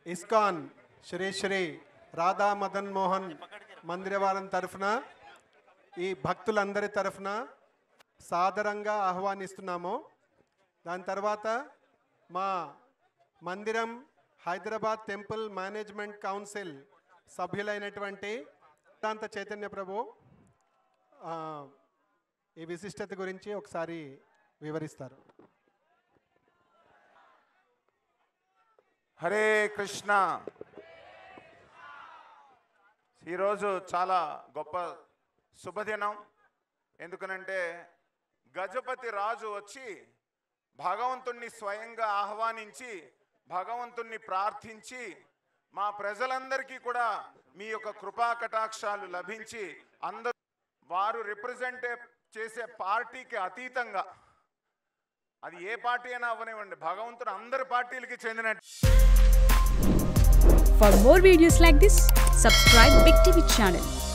ISKCON Sri Sri Radha Madan Mohan మందిరవారం తరఫున ఈ భక్తులందరి తరఫున సాదరంగా ఆహ్వానిస్తున్నాము దాని తర్వాత మా మందిరం హైదరాబాద్ టెంపుల్ మేనేజ్మెంట్ కౌన్సిల్ సభ్యులైనటువంటి సిద్ధాంత చైతన్య ప్రభు ఆ, ఈ విశిష్టత గురించి ఒకసారి వివరిస్తారు హరే కృష్ణ ఈరోజు చాలా గొప్ప శుభదినం ఎందుకనంటే గజపతి రాజు వచ్చి భగవంతుణ్ణి స్వయంగా ఆహ్వానించి భగవంతుణ్ణి ప్రార్థించి మా ప్రజలందరికీ కూడా మీ యొక్క కృపా కటాక్షాలు లభించి అందరూ వారు రిప్రజెంట్ చేసే పార్టీకి అతీతంగా అది ఏ పార్టీ అయినా అవనివ్వండి భగవంతుడు అందరి పార్టీలకి చెందిన For more videos like this, subscribe Big TV channel